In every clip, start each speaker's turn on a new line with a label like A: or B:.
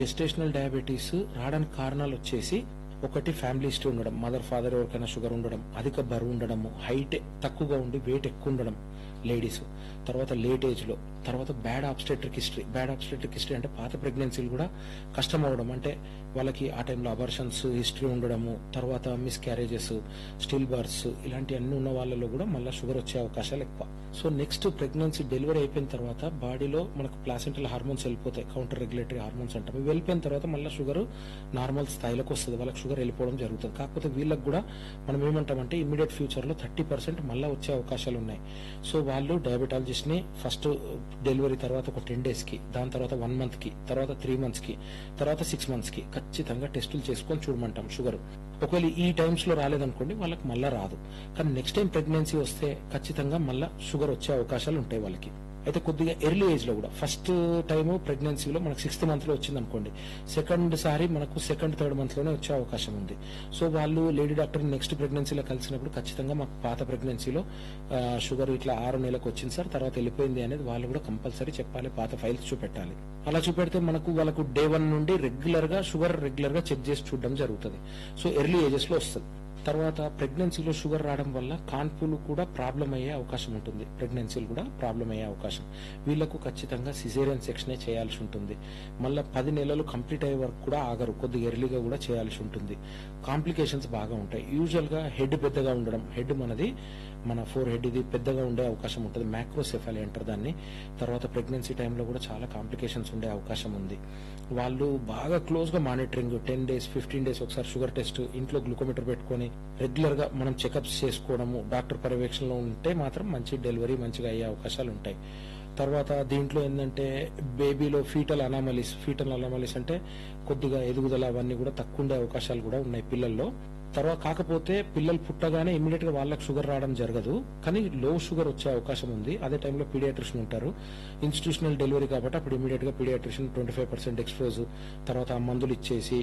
A: gestational diabetes రావడానికి కారణాలు వచ్చేసి ఒకటి ఫ్యామిలీ హిస్టరీ ఉండడం మదర్ ఫాదర్ ఎవరికైనా షుగర్ ఉండడం అధిక బరువు ఉండడము హైట్ తక్కువగా ఉండి వెయిట్ ఎక్కువ ఉండడం లేడీస్ తర్వాత లేట్ ఏజ్ లో తర్వాత bad obstetric history bad obstetric history అంటే పాత ప్రెగ్నెన్సీలు కూడా కష్టం అవడం అంటే వాళ్ళకి ఆ టైంలో అబర్షన్స్ హిస్టరీ ఉండడము తర్వాత మిస్ క్యారేజెస్ స్టిల్ బర్త్స్ ఇలాంటివన్నీ ఉన్న వాళ్ళలో కూడా మళ్ళీ షుగర్ వచ్చే అవకాశాలు ఎక్కువ సో నెక్స్ట్ ప్రెగ్నెన్సీ డెలివరీ అయిపోయిన తర్వాత బాడీలో మనకు ప్లాసెంటల్ హార్మోన్స్ వెళ్ళిపోతాయి కౌంటర్ రెగ్యులేటరీ హార్మోన్స్ అంటాం ఇవి వెళ్ళిపోయిన తర్వాత మళ్ళీ షుగర్ నార్మల్ స్థాయిలోకి వస్తుంది వాళ్ళకి షుగర్ వెళ్ళిపోవడం జరుగుతుంది కాకపోతే వీళ్ళకి కూడా మనం ఏమంటామంటే ఇమీడియట్ ఫ్యూచర్ లో థర్టీ పర్సెంట్ మళ్ళీ వచ్చే అవకాశాలు ఉన్నాయి సో వాళ్ళు డయాబెటాలజిస్ట్ ని ఫస్ట్ డెలివరీ తర్వాత ఒక టెన్ డేస్ కి దాని తర్వాత వన్ మంత్ కి తర్వాత త్రీ మంత్స్ కి తర్వాత సిక్స్ మంత్స్ కి ఖచ్చితంగా టెస్టులు చేసుకొని చూడమంటాం షుగర్ ఒకవేళ ఈ టైమ్స్ లో రాలేదనుకోండి వాళ్ళకి మళ్ళీ రాదు కానీ నెక్స్ట్ టైం ప్రెగ్నెన్సీ వస్తే ఖచ్చితంగా మళ్ళీ షుగర్ వచ్చే అవకాశాలు ఉంటాయి వాళ్ళకి అయితే కొద్దిగా ఎర్లీ ఏజ్ లో కూడా ఫస్ట్ టైం ప్రెగ్నెన్సీలో మనకు సిక్స్త్ మంత్ లో వచ్చింది అనుకోండి సెకండ్ సారి మనకు సెకండ్ థర్డ్ మంత్ లోనే వచ్చే అవకాశం ఉంది సో వాళ్ళు లేడీ డాక్టర్ నెక్స్ట్ ప్రెగ్నెన్సీలో కలిసినప్పుడు ఖచ్చితంగా మాకు పాత ప్రెగ్నెన్సీలో షుగర్ ఇట్లా ఆరు నెలలకు వచ్చింది సార్ తర్వాత వెళ్ళిపోయింది అనేది వాళ్ళు కూడా కంపల్సరీ చెప్పాలి పాత ఫైల్స్ చూపెట్టాలి అలా చూపెడితే మనకు వాళ్ళకు డే వన్ నుండి రెగ్యులర్ గా షుగర్ రెగ్యులర్ గా చెక్ చేసి చూడడం జరుగుతుంది సో ఎర్లీ ఏజెస్ లో వస్తుంది తర్వాత ప్రెగ్నెన్సీలో షుగర్ రావడం వల్ల కాన్పులు కూడా ప్రాబ్లం అయ్యే అవకాశం ఉంటుంది ప్రెగ్నెన్సీలు కూడా ప్రాబ్లం అయ్యే అవకాశం వీళ్ళకు ఖచ్చితంగా సిజేరియన్ సెక్షనే చేయాల్సి ఉంటుంది మళ్ళీ పది నెలలు కంప్లీట్ అయ్యే వరకు కూడా ఆగరు కొద్దిగా ఎర్లీగా కూడా చేయాల్సి ఉంటుంది కాంప్లికేషన్స్ బాగా ఉంటాయి యూజువల్ గా హెడ్ పెద్దగా ఉండడం హెడ్ మనది మన ఫోర్ హెడ్ ఇది పెద్దగా ఉండే అవకాశం ఉంటుంది మ్యాక్రోసెఫాలి అంటారు దాన్ని తర్వాత ప్రెగ్నెన్సీ టైంలో కూడా చాలా కాంప్లికేషన్స్ ఉండే అవకాశం ఉంది వాళ్ళు బాగా క్లోజ్ గా monitoring ten days fifteen days ఒకసారి షుగర్ టెస్ట్ ఇంట్లో గ్లూకోమీటర్ పెట్టుకొని రెగ్యులర్ గా మనం చెకప్స్ చేసుకోవడము డాక్టర్ పర్యవేక్షణలో ఉంటే మాత్రం మంచి డెలివరీ మంచిగా అయ్యే అవకాశాలు ఉంటాయి తర్వాత దీంట్లో ఏంటంటే బేబీలో ఫీటల్ అనామలీస్ ఫీటల్ అనామలీస్ అంటే కొద్దిగా ఎదుగుదల అవన్నీ కూడా తక్కువ ఉండే అవకాశాలు కూడా ఉన్నాయి పిల్లల్లో తర్వాత కాకపోతే పిల్లలు పుట్టగానే ఇమీడియట్ గా వాళ్ళకి షుగర్ రావడం జరగదు కానీ లో షుగర్ వచ్చే అవకాశం ఉంది అదే టైంలో పీడియాట్రిషన్ ఉంటారు ఇన్స్టిట్యూషనల్ డెలివరీ కాబట్టి అప్పుడు ఇమీడియట్ గా pediatrician twenty five percent expose తర్వాత ఆ మందులు ఇచ్చేసి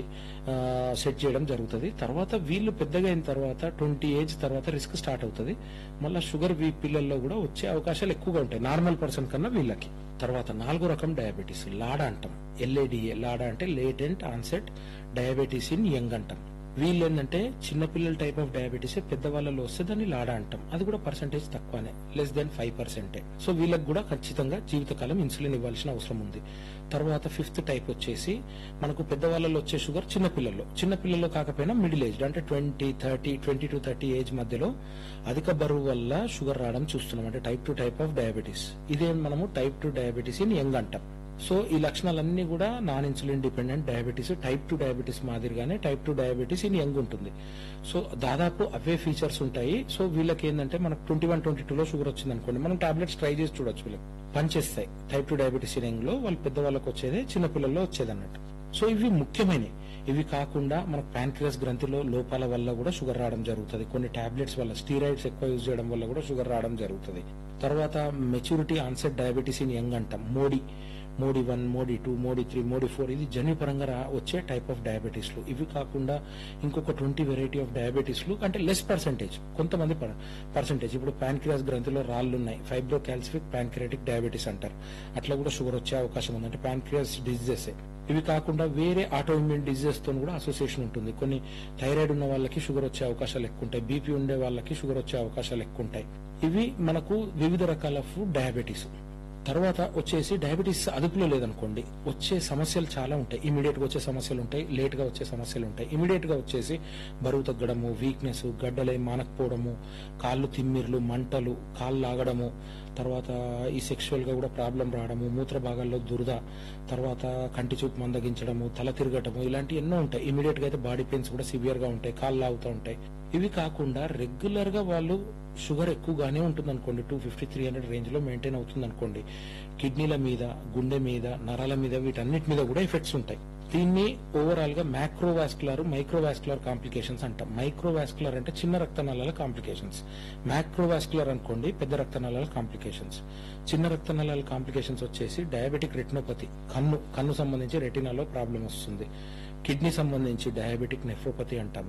A: సెట్ చేయడం జరుగుతుంది తర్వాత వీళ్ళు పెద్దగా అయిన తర్వాత ట్వంటీ ఏజ్ తర్వాత రిస్క్ స్టార్ట్ అవుతుంది మళ్ళీ షుగర్ వీ పిల్లల్లో కూడా వచ్చే అవకాశాలు ఎక్కువగా ఉంటాయి నార్మల్ పర్సన్ కన్నా వీళ్ళకి తర్వాత నాలుగో రకం డయాబెటీస్ లాడా అంటాం ఎల్ఏడిఏ లాడా అంటే latent onset diabetes in young అంటాం వీళ్ళు ఏంటంటే చిన్నపిల్లల టైప్ ఆఫ్ డయాబెటీస్ పెద్దవాళ్ళలో వస్తే దాన్ని లాడా అంటాం అది కూడా పర్సంటేజ్ తక్కువనే లెస్ దెన్ ఫైవ్ పర్సెంటే సో వీళ్ళకి కూడా ఖచ్చితంగా జీవితకాలం ఇన్సులిన్ ఇవ్వాల్సిన అవసరం ఉంది తర్వాత ఫిఫ్త్ టైప్ వచ్చేసి మనకు పెద్దవాళ్ళలో వచ్చే షుగర్ చిన్నపిల్లల్లో చిన్నపిల్లల్లో కాకపోయినా మిడిల్ ఏజ్ అంటే twenty thirty twenty to thirty age మధ్యలో అధిక బరువు వల్ల షుగర్ రావడం చూస్తున్నాం అంటే type two type of diabetes ఇదే మనము type two diabetes in young అంటాం సో ఈ లక్షణాలన్నీ కూడా non insulin dependent diabetes type two diabetes మాదిరిగానే type two diabetes in young ఉంటుంది సో దాదాపు అవే ఫీచర్స్ ఉంటాయి సో వీళ్ళకి ఏంటంటే మనకు ట్వంటీ వన్ ట్వంటీ టూలో షుగర్ వచ్చింది అనుకోండి మనం టాబ్లెట్స్ ట్రై చేసి చూడొచ్చు వీళ్ళకి పనిచేస్తాయి type two diabetes in young లో వాళ్ళ పెద్దవాళ్ళకి వచ్చేదే చిన్నపిల్లల్లో వచ్చేది అన్నట్టు సో ఇవి ముఖ్యమైనవి ఇవి కాకుండా మనకు ప్యాంక్రియాస్ గ్రంథిలో లోపాల వల్ల కూడా షుగర్ రావడం జరుగుతుంది కొన్ని టాబ్లెట్స్ వల్ల స్టీరాయిడ్స్ ఎక్కువ యూజ్ చేయడం వల్ల కూడా షుగర్ రావడం జరుగుతుంది తర్వాత maturity onset diabetes in young అంటాం MODY MODY one MODY two MODY three MODY four ఇది జన్యుపరంగా రా- వచ్చే టైప్ ఆఫ్ డయాబెటీస్లు ఇవి కాకుండా ఇంకొక ట్వంటీ వెరైటీ ఆఫ్ డయాబెటీస్లు అంటే లెస్ పర్సెంటేజ్ కొంతమంది పర్సెంటేజ్ ఇప్పుడు ప్యాన్క్రియాస్ గ్రంథిలో రాళ్ళు ఉన్నాయి ఫైబ్రో క్యాల్సిఫిక్ ప్యాన్క్రియాటిక్ డయాబెటీస్ అంటారు అట్లా కూడా షుగర్ వచ్చే అవకాశం ఉంది అంటే ప్యాన్క్రియాస్ డిజీజెస్ ఇవి కాకుండా వేరే ఆటోఇమ్యూన్ డిజీజెస్ తో కూడా అసోసియేషన్ ఉంటుంది కొన్ని థైరాయిడ్ ఉన్న వాళ్ళకి షుగర్ వచ్చే అవకాశాలు ఎక్కువ ఉంటాయి బీపీ ఉండే వాళ్ళకి షుగర్ వచ్చే అవకాశాలు ఎక్కువ ఉంటాయి ఇవి మనకు వివిధ రకాల ఫుడ్ డయాబెటీస్ తర్వాత వచ్చేసి డయాబెటీస్ అదుపులో లేదనుకోండి వచ్చే సమస్యలు చాలా ఉంటాయి ఇమీడియట్ గా వచ్చే సమస్యలు ఉంటాయి లేట్ గా వచ్చే సమస్యలు ఉంటాయి ఇమీడియట్ గా వచ్చేసి బరువు తగ్గడము వీక్నెస్ గడ్డలై మానకపోవడము కాళ్ళు తిమ్మిర్లు మంటలు కాళ్ళు లాగడము తర్వాత ఈ సెక్షువల్ గా కూడా ప్రాబ్లం రావడము మూత్ర భాగాల్లో దురద తర్వాత కంటి చూపు మందగించడము తల తిరగటము ఇలాంటి ఎన్నో ఉంటాయి ఇమీడియట్ గా అయితే బాడీ పెయిన్స్ కూడా సివియర్ గా ఉంటాయి కాళ్ళు లాగుతూ ఉంటాయి ఇవి కాకుండా రెగ్యులర్ గా వాళ్ళు షుగర్ ఎక్కువగానే ఉంటుంది అనుకోండి two fifty three hundred range లో మెయింటైన్ అవుతుంది అనుకోండి కిడ్నీల మీద గుండె మీద నరాల మీద వీటన్నిటి మీద కూడా ఎఫెక్ట్స్ ఉంటాయి దీన్ని ఓవరాల్ గా మ్యాక్రోవాస్కులర్ మైక్రోవాస్కులర్ కాంప్లికేషన్స్ అంటాం మైక్రోవాస్కులర్ అంటే చిన్న రక్తనాళాల కాంప్లికేషన్స్ మ్యాక్రోవాస్కులర్ అనుకోండి పెద్ద రక్తనాళాల కాంప్లికేషన్స్ చిన్న రక్తనాళాల కాంప్లికేషన్స్ వచ్చేసి డయాబెటిక్ రెటినోపతి కన్ను కన్ను సంబంధించి రెటినాలో ప్రాబ్లం వస్తుంది కిడ్నీ సంబంధించి డయాబెటిక్ నెఫ్రోపతి అంటాం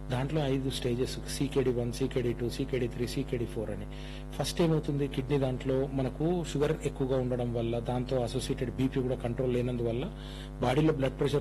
A: దాంట్లో ఐదు stages CKD one CKD two CKD three CKD four అని ఫస్ట్ ఏమవుతుంది కిడ్నీ దాంట్లో మనకు షుగర్ ఎక్కువగా ఉండడం వల్ల దాంతో అసోసియేటెడ్ బీపీ కూడా కంట్రోల్ లేనందువల్ల బాడీలో బ్లడ్ ప్రెషర్